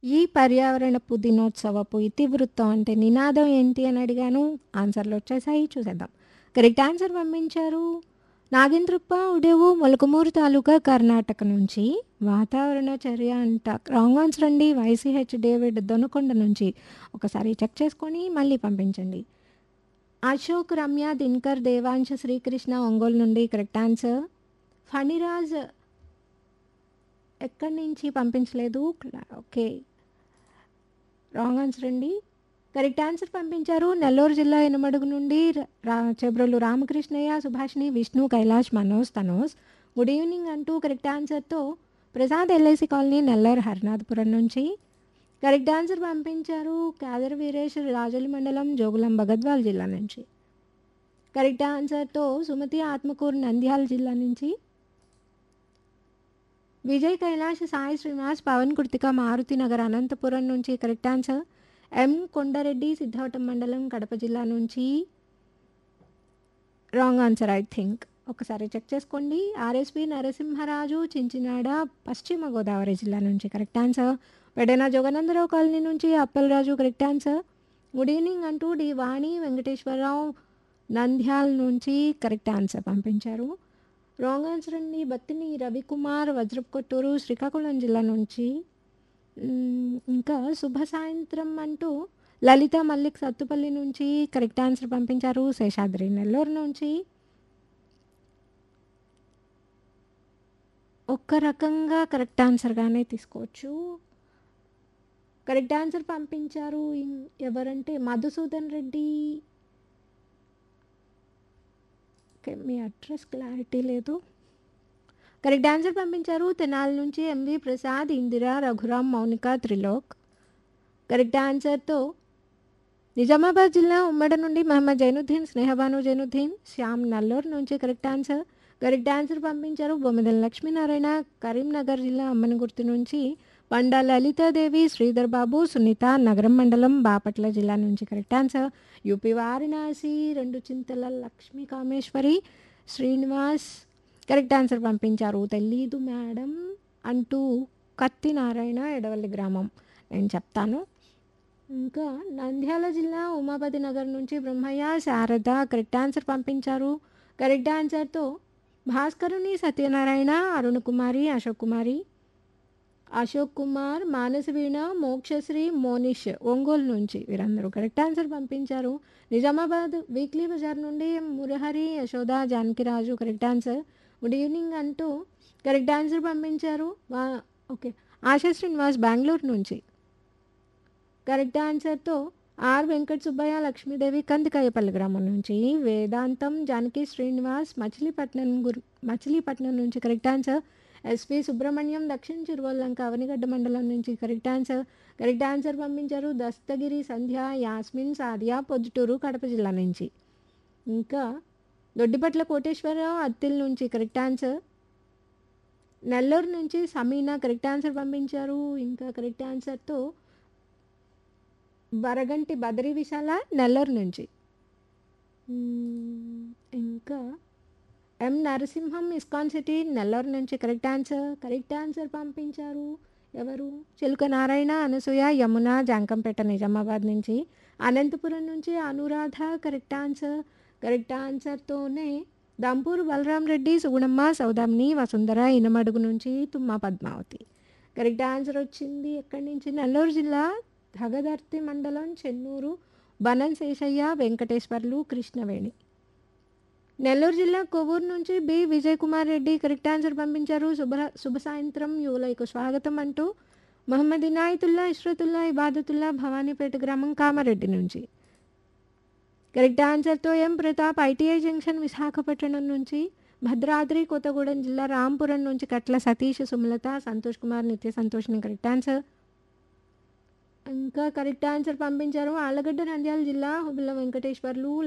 ఈ పర్యావరణపు దినోత్సవపు ఇతివృత్తం అంటే నినాదం ఏంటి అని అడిగాను ఆన్సర్లు వచ్చేసాయి చూసేద్దాం కరెక్ట్ ఆన్సర్ పంపించారు నాగేంద్రప్ప ఉడేవు మొలకమూరు తాలూకా కర్ణాటక నుంచి వాతావరణ చర్య అంట రాంగ్ ఆన్సర్ అండి వైసీహెచ్ డేవిడ్ దొనకొండ నుంచి ఒకసారి చెక్ చేసుకొని మళ్ళీ పంపించండి అశోక్ రమ్య దినకర్ దేవాంశ శ్రీకృష్ణ ఒంగోలు నుండి కరెక్ట్ ఆన్సర్ ఫణిరాజ్ ఎక్కడి నుంచి పంపించలేదు ఓకే రాంగ్ ఆన్సర్ అండి కరెక్ట్ ఆన్సర్ పంపించారు నెల్లూరు జిల్లా ఎనమడుగు నుండి రా చెబ్రోలు రామకృష్ణయ్య సుభాష్ని విష్ణు కైలాష్ మనోజ్ తనోజ్ గుడ్ ఈవినింగ్ అంటూ కరెక్ట్ ఆన్సర్తో ప్రసాద్ ఎల్ఐసి కాలనీ నెల్లూరు హరినాథపురం నుంచి కరెక్ట్ ఆన్సర్ పంపించారు కాదర్ వీరేష్ రాజోలి మండలం జోగులం భగద్వాల్ జిల్లా నుంచి కరెక్ట్ ఆన్సర్తో సుమతి ఆత్మకూరు నంద్యాల జిల్లా నుంచి విజయ్ కైలాష్ సాయి శ్రీనివాస్ పవన్ కృతిక మారుతి నగర్ అనంతపురం నుంచి correct answer M Kondareddy Siddhavatam మండలం కడప జిల్లా నుంచి రాంగ్ ఆన్సర్ ఐ థింక్ ఒకసారి చెక్ చేసుకోండి ఆర్ఎస్పి నరసింహరాజు చించినాడ పశ్చిమ గోదావరి జిల్లా నుంచి correct answer Vedana Joganandarao colony నుంచి Appalaraju correct answer good evening అంటూ డి వాణి వెంకటేశ్వరరావు నంద్యాల నుంచి కరెక్ట్ ఆన్సర్ పంపించారు రాంగ్ ఆన్సర్ అండి బత్తిని రవికుమార్ వజ్రప్ కొట్టూరు శ్రీకాకుళం జిల్లా నుంచి మ్, ఇంకా శుభ సాయంత్రం అంటూ లలిత మల్లిక్ సత్తుపల్లి నుంచి కరెక్ట్ ఆన్సర్ పంపించారు శేషాద్రి నెల్లూరు నుంచి ఒక్క రకంగా కరెక్ట్ ఆన్సర్గానే తీసుకోవచ్చు కరెక్ట్ ఆన్సర్ పంపించారు ఇం- ఎవరంటే మధుసూదన్ రెడ్డి ఓకే మీ అడ్రస్ క్లారిటీ లేదు కరెక్ట్ ఆన్సర్ పంపించారు తెనాలి నుంచి ఎంవి ప్రసాద్ ఇందిరా రఘురామ్ మౌనిక త్రిలోక్ కరెక్ట్ ఆన్సర్తో నిజామాబాద్ జిల్లా ఉమ్మడి నుండి మహమ్మద్ జైనుద్దీన్ స్నేహబాను జైనుద్దీన్ శ్యామ్ నల్లూరు నుంచి కరెక్ట్ ఆన్సర్ కరెక్ట్ ఆన్సర్ పంపించారు బొమ్మిదల లక్ష్మీనారాయణ కరీంనగర్ జిల్లా అమ్మనగుర్తి నుంచి పండా లలితాదేవి శ్రీధర్ బాబు సునీత నగరం మండలం బాపట్ల జిల్లా నుంచి కరెక్ట్ ఆన్సర్ యూపీ వారణాసి రెండు చింతల లక్ష్మీ కామేశ్వరి శ్రీనివాస్ కరెక్ట్ ఆన్సర్ పంపించారు తెలీదు మేడం అంటూ కత్తి నారాయణ ఎడవల్లి గ్రామం నేను చెప్తాను ఇంకా నంద్యాల జిల్లా ఉమాపతి నగర్ నుంచి బ్రహ్మయ్య శారద కరెక్ట్ ఆన్సర్ పంపించారు కరెక్ట్ ఆన్సర్తో భాస్కరుని సత్యనారాయణ అరుణ్ కుమారి అశోక్ కుమారి అశోక్ కుమార్ మానసవీణ మోక్షశ్రీ మోనిష్ ఒంగోలు నుంచి వీరందరూ కరెక్ట్ ఆన్సర్ పంపించారు నిజామాబాద్ వీక్లీ బజార్ నుండి Murahari Yashoda Janakiraju correct answer good evening అంటూ కరెక్ట్ ఆన్సర్ పంపించారు వా- ఓకే ఆశా శ్రీనివాస్ బెంగళూరు నుంచి కరెక్ట్ ఆన్సర్తో ఆర్ వెంకట సుబ్బయ్య లక్ష్మీదేవి కందికాయపల్లి గ్రామం నుంచి వేదాంతం జానకి శ్రీనివాస్ మచిలీపట్నం గురు మచిలీపట్నం నుంచి కరెక్ట్ ఆన్సర్ ఎస్పి సుబ్రహ్మణ్యం దక్షిణ చిరువల్లంక అవనిగడ్డ మండలం నుంచి కరెక్ట్ ఆన్సర్ కరెక్ట్ ఆన్సర్ పంపించారు దస్తగిరి సంధ్య యాస్మిన్ సాదియా పొద్దుటూరు కడప జిల్లా నుంచి ఇంకా దొడ్డిపట్ల కోటేశ్వరరావు అత్తిల్ నుంచి కరెక్ట్ ఆన్సర్ నెల్లూరు నుంచి సమీనా కరెక్ట్ ఆన్సర్ పంపించారు ఇంకా కరెక్ట్ ఆన్సర్తో వరగంటి బదరి విశాల నెల్లూరు నుంచి మ్మ్, ఇంకా M Narasimham ISKCON city Nellore నుంచి కరెక్ట్ ఆన్సర్ కరెక్ట్ ఆన్సర్ పంపించారు ఎవరు చిలుక నారాయణ అనసూయ యమున జాంకంపేట నిజామాబాద్ నుంచి అనంతపురం నుంచి అనురాధ కరెక్ట్ ఆన్సర్ కరెక్ట్ ఆన్సర్తోనే దంపూర్ బలరాం రెడ్డి సుగుణమ్మ సౌదామిని వసుంధర ఇనమడుగు నుంచి తుమ్మ పద్మావతి కరెక్ట్ ఆన్సర్ వచ్చింది ఎక్కడి నుంచి నెల్లూరు జిల్లా ధగదర్తి మండలం చెన్నూరు బనం శేషయ్య వెంకటేశ్వర్లు కృష్ణవేణి నెల్లూరు జిల్లా కొవ్వూరు నుంచి B Vijay Kumar Reddy correct answer పంపించారు శుభ శుభ సాయంత్రం యువలైకు స్వాగతం అంటూ మహమ్మద్ ఇనాయతుల్లా ఇష్రతుల్లా ఇబాదతుల్లా భవానీపేట గ్రామం కామారెడ్డి నుంచి కరెక్ట్ ఆన్సర్తో M Pratap ITI junction Visakhapatnam నుంచి భద్రాద్రి కొత్తగూడెం జిల్లా రాంపురం నుంచి కట్ల సతీష్ సుమలత సంతోష్ కుమార్ నిత్య సంతోష్ని కరెక్ట్ ఆన్సర్ ఇంకా కరెక్ట్ ఆన్సర్ పంపించారు ఆళ్ళగడ్డ నంద్యాల జిల్లా హుబిల్ల వెంకటేశ్వర్లు